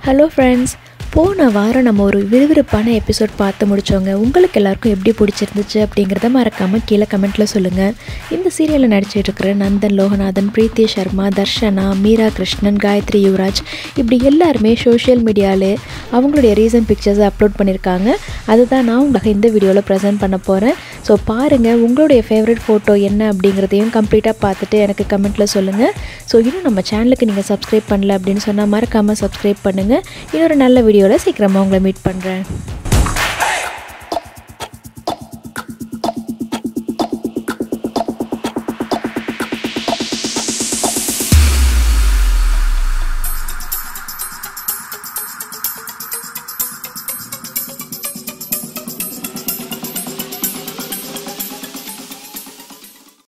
hello friends போன வாரம் நம்ம ஒரு விறுவிறுப்பான எபிசோட் பார்த்து முடித்தோங்க உங்களுக்கு எல்லாருக்கும் எப்படி பிடிச்சிருந்துச்சு அப்படிங்கிறத மறக்காமல் கீழே கமெண்ட்டில் சொல்லுங்கள் இந்த சீரியலில் நடிச்சிட்டு இருக்கிற நந்தன் லோகநாதன் பிரீத்தி சர்மா தர்ஷனா மீரா கிருஷ்ணன் காயத்ரி யுவராஜ் இப்படி எல்லாருமே சோஷியல் மீடியாவிலே அவங்களுடைய ரீசன்ட் பிக்சர்ஸை அப்லோட் பண்ணியிருக்காங்க அதுதான் நான் உங்களுக்கு இந்த வீடியோவில் ப்ரெசென்ட் பண்ண போகிறேன் ஸோ பாருங்கள் உங்களுடைய ஃபேவரட் ஃபோட்டோ என்ன அப்படிங்கிறதையும் கம்ப்ளீட்டாக பார்த்துட்டு எனக்கு கமெண்ட்டில் சொல்லுங்கள் ஸோ இன்னும் நம்ம சேனலுக்கு நீங்கள் சப்ஸ்கிரைப் பண்ணல அப்படின்னு சொன்னால் மறக்காமல் சப்ஸ்கிரைப் பண்ணுங்கள் இன்னொரு நல்ல வீடியோவில் சீக்கிரமாக உங்களை மீட் பண்ணுறேன்